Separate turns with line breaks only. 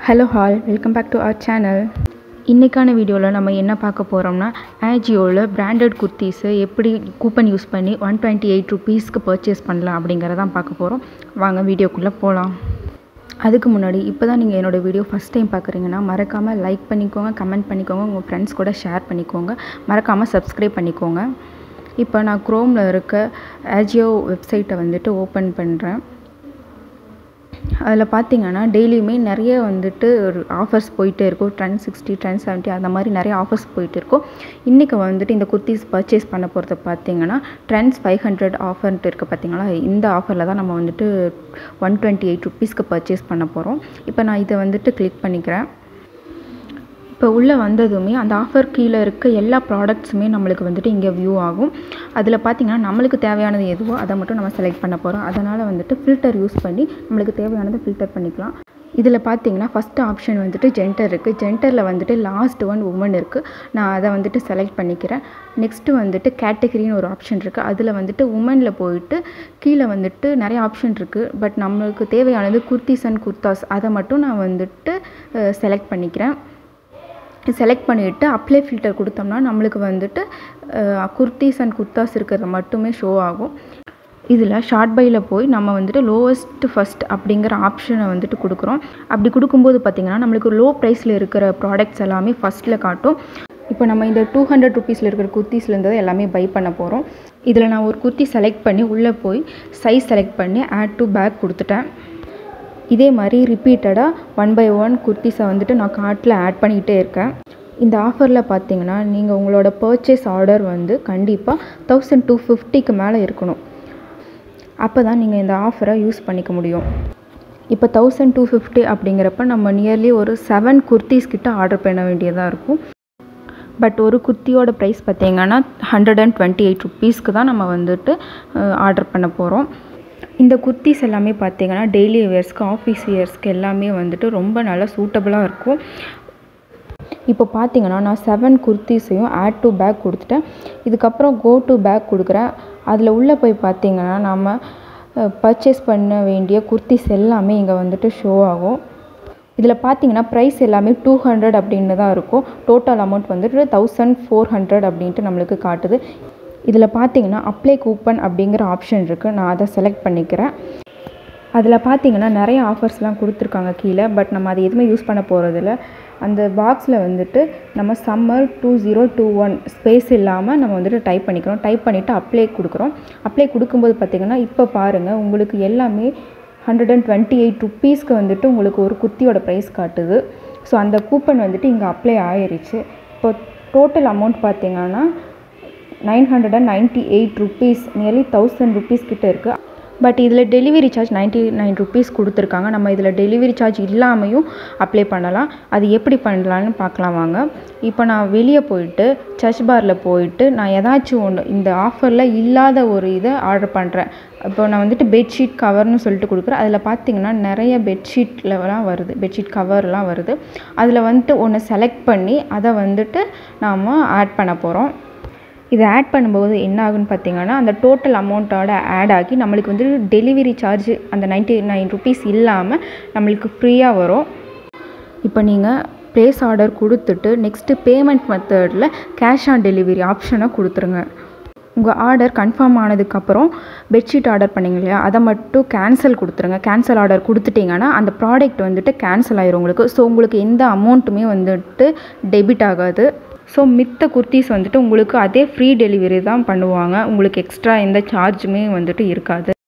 hello all welcome back to our channel இன்றைக்கான வீடியோவில் நம்ம என்ன பார்க்க போகிறோம்னா ஆஜியோவில் பிராண்டட் குர்த்திஸை எப்படி கூப்பன் யூஸ் பண்ணி ஒன் டுவெண்ட்டி எயிட் ருபீஸ்க்கு பர்ச்சேஸ் பண்ணலாம் அப்படிங்கிறதான் பார்க்க போகிறோம் வாங்க வீடியோக்குள்ளே போகலாம் அதுக்கு முன்னாடி இப்போ தான் நீங்கள் என்னோடய வீடியோ ஃபஸ்ட் டைம் பார்க்குறீங்கன்னா மறக்காமல் லைக் பண்ணிக்கோங்க கமெண்ட் பண்ணிக்கோங்க உங்கள் ஃப்ரெண்ட்ஸ் கூட ஷேர் பண்ணிக்கோங்க மறக்காமல் சப்ஸ்கிரைப் பண்ணிக்கோங்க இப்போ நான் க்ரோமில் இருக்க ஆஜியோ வெப்சைட்டை வந்துட்டு ஓப்பன் பண்ணுறேன் அதில் பார்த்தீங்கன்னா டெய்லியுமே நிறைய வந்துட்டு ஒரு ஆஃபர்ஸ் போயிட்டே இருக்கும் ட்ரெண்ட் சிக்ஸ்டி ட்ரெண்ட் செவன்ட்டி அந்த மாதிரி நிறைய ஆஃபர்ஸ் போயிட்டு இருக்கும் இன்றைக்கி வந்துட்டு இந்த குர்த்திஸ் பர்ச்சேஸ் பண்ண போகிறத பார்த்தீங்கன்னா ட்ரெண்ட்ஸ் ஃபைவ் ஹண்ட்ரட் ஆஃபர்ன்ட்டு இருக்குது பார்த்தீங்களா இந்த ஆஃபரில் தான் நம்ம வந்துட்டு ஒன் டுவெண்ட்டி எயிட் ருபீஸ்க்கு பர்ச்சேஸ் பண்ண போகிறோம் இப்போ நான் இதை வந்துட்டு கிளிக் பண்ணிக்கிறேன் இப்போ உள்ளே வந்ததுமே அந்த ஆஃபர் கீழே இருக்க எல்லா ப்ராடக்ட்ஸுமே நம்மளுக்கு வந்துட்டு இங்கே வியூ ஆகும் அதில் பார்த்திங்கன்னா நம்மளுக்கு தேவையானது எதுவோ அதை மட்டும் நம்ம செலக்ட் பண்ண போகிறோம் அதனால் வந்துட்டு ஃபில்டர் யூஸ் பண்ணி நம்மளுக்கு தேவையானதை ஃபில்டர் பண்ணிக்கலாம் இதில் பார்த்தீங்கன்னா ஃபஸ்ட்டு ஆப்ஷன் வந்துட்டு ஜென்டர் இருக்குது ஜென்டரில் வந்துட்டு லாஸ்ட் ஒன் உமன் இருக்குது நான் அதை வந்துட்டு செலக்ட் பண்ணிக்கிறேன் நெக்ஸ்ட்டு வந்துட்டு கேட்டகரின்னு ஒரு ஆப்ஷன் இருக்குது அதில் வந்துட்டு உமனில் போயிட்டு கீழே வந்துட்டு நிறைய ஆப்ஷன் இருக்குது பட் நம்மளுக்கு தேவையானது குர்த்திஸ் அண்ட் குர்தாஸ் அதை மட்டும் நான் வந்துட்டு செலக்ட் பண்ணிக்கிறேன் செலக்ட் பண்ணிவிட்டு அப்ளை ஃபில்டர் கொடுத்தோம்னா நம்மளுக்கு வந்துட்டு குர்த்திஸ் அண்ட் குர்தாஸ் இருக்கிறது மட்டுமே ஷோ ஆகும் இதில் ஷார்ட் பையில் போய் நம்ம வந்துட்டு லோவஸ்ட் ஃபஸ்ட் அப்படிங்கிற ஆப்ஷனை வந்துட்டு கொடுக்குறோம் அப்படி கொடுக்கும்போது பார்த்திங்கன்னா நம்மளுக்கு லோ ப்ரைஸில் இருக்கிற ப்ராடக்ட்ஸ் எல்லாமே ஃபஸ்ட்டில் காட்டும் இப்போ நம்ம இந்த டூ ஹண்ட்ரட் ருபீஸில் இருக்கிற குர்த்திஸ்லேருந்து எல்லாமே பை பண்ண போகிறோம் இதில் நான் ஒரு குர்த்தி செலக்ட் பண்ணி உள்ளே போய் சைஸ் செலக்ட் பண்ணி ஆட் டு பேக் கொடுத்துட்டேன் இதே மாதிரி ரிப்பீட்டடாக ஒன் பை ஒன் குர்த்திஸை வந்துட்டு நான் கார்ட்டில் ஆட் பண்ணிக்கிட்டே இருக்கேன் இந்த ஆஃபரில் பார்த்தீங்கன்னா நீங்கள் உங்களோட பர்ச்சேஸ் ஆர்டர் வந்து கண்டிப்பாக தௌசண்ட் டூ ஃபிஃப்டிக்கு மேலே இருக்கணும் அப்போ தான் நீங்கள் இந்த ஆஃபரை யூஸ் பண்ணிக்க முடியும் இப்போ தௌசண்ட் டூ ஃபிஃப்டி அப்படிங்கிறப்ப நம்ம நியர்லி ஒரு செவன் குர்த்திஸ் கிட்ட ஆர்டர் பண்ண வேண்டியதாக இருக்கும் பட் ஒரு குர்த்தியோட ப்ரைஸ் பார்த்தீங்கன்னா ஹண்ட்ரட் அண்ட் டுவெண்ட்டி எயிட் ருப்பீஸ்க்கு தான் நம்ம வந்துட்டு ஆர்டர் பண்ண போகிறோம் இந்த குர்த்திஸ் எல்லாமே பார்த்தீங்கன்னா டெய்லி வியர்ஸ்க்கு ஆஃபீஸ் வியர்ஸ்க்கு எல்லாமே வந்துட்டு ரொம்ப நல்லா சூட்டபுளாக இருக்கும் இப்போ பார்த்தீங்கன்னா நான் செவன் குர்த்திஸையும் ஆட் டு பேக் கொடுத்துட்டேன் இதுக்கப்புறம் கோ டு பேக் கொடுக்குறேன் அதில் உள்ளே போய் பார்த்தீங்கன்னா நம்ம பர்ச்சேஸ் பண்ண வேண்டிய குர்த்திஸ் எல்லாமே இங்கே வந்துட்டு ஷோ ஆகும் இதில் பார்த்தீங்கன்னா ப்ரைஸ் எல்லாமே டூ ஹண்ட்ரட் அப்படின்னு தான் இருக்கும் டோட்டல் அமௌண்ட் வந்துட்டு தௌசண்ட் ஃபோர் ஹண்ட்ரட் அப்படின்ட்டு நம்மளுக்கு காட்டுது இதில் பார்த்தீங்கன்னா அப்ளை கூப்பன் அப்படிங்கிற ஆப்ஷன் இருக்குது நான் அதை செலக்ட் பண்ணிக்கிறேன் அதில் பார்த்தீங்கன்னா நிறைய ஆஃபர்ஸ்லாம் கொடுத்துருக்காங்க கீழே பட் நம்ம அதை எதுவுமே யூஸ் பண்ண போகிறதில்ல அந்த பாக்ஸில் வந்துட்டு நம்ம summer two zero two one space இல்லாமல் நம்ம வந்துட்டு டைப் பண்ணிக்கிறோம் டைப் பண்ணிவிட்டு அப்ளை கொடுக்குறோம் அப்ளை கொடுக்கும்போது பார்த்திங்கன்னா இப்போ பாருங்கள் உங்களுக்கு எல்லாமே ஹண்ட்ரட் அண்ட் டுவெண்ட்டி எயிட் ருப்பீஸ்க்கு வந்துட்டு உங்களுக்கு ஒரு குர்த்தியோட ப்ரைஸ் காட்டுது ஸோ அந்த கூப்பன் வந்துட்டு இங்கே அப்ளை ஆயிடுச்சு இப்போ டோட்டல் அமௌண்ட் பார்த்திங்கன்னா nine hundred and ninety eight rupees nearly thousand rupees கிட்ட இருக்குது பட் இதில் delivery charge ninety nine rupees கொடுத்துருக்காங்க நம்ம இதில் டெலிவரி சார்ஜ் இல்லாமையும் அப்ளை பண்ணலாம் அது எப்படி பண்ணலான்னு பார்க்கலாம் வாங்க இப்போ நான் வெளியே போயிட்டு சர்ச் பாரில் போயிட்டு நான் ஏதாச்சும் ஒன்று இந்த ஆஃபரில் இல்லாத ஒரு இதை ஆர்டர் பண்ணுறேன் இப்போ நான் வந்துட்டு பெட்ஷீட் கவர்னு சொல்லிட்டு கொடுக்குறேன் அதில் பார்த்தீங்கன்னா நிறைய பெட்ஷீட்லலாம் வருது பெட்ஷீட் கவர்லாம் வருது அதில் வந்துட்டு ஒன்று செலக்ட் பண்ணி அதை வந்துட்டு நாம் ஆட் பண்ண போகிறோம் இதை ஆட் பண்ணும்போது என்ன ஆகுன்னு பார்த்தீங்கன்னா அந்த டோட்டல் அமௌண்ட்டோட ஆட் ஆகி நம்மளுக்கு வந்து டெலிவரி சார்ஜ் அந்த நைன்ட்டி நைன் ருபீஸ் இல்லாமல் நம்மளுக்கு ஃப்ரீயாக வரும் இப்போ நீங்கள் ப்ளேஸ் ஆர்டர் கொடுத்துட்டு நெக்ஸ்ட்டு பேமெண்ட் மெத்தடில் கேஷ் ஆன் டெலிவரி ஆப்ஷனை கொடுத்துருங்க உங்கள் ஆர்டர் கன்ஃபார்ம் ஆனதுக்கப்புறம் பெட்ஷீட் ஆர்டர் பண்ணிங்க இல்லையா அதை மட்டும் கேன்சல் கொடுத்துருங்க கேன்சல் ஆர்டர் கொடுத்துட்டிங்கன்னா அந்த ப்ராடக்ட் வந்துட்டு கேன்சல் ஆயிரும் உங்களுக்கு ஸோ உங்களுக்கு எந்த அமௌண்ட்டுமே வந்துட்டு டெபிட் ஆகாது ஸோ மித்த குர்த்திஸ் வந்துட்டு உங்களுக்கு அதே ஃப்ரீ டெலிவரி தான் பண்ணுவாங்க உங்களுக்கு எக்ஸ்ட்ரா எந்த சார்ஜுமே வந்துட்டு இருக்காது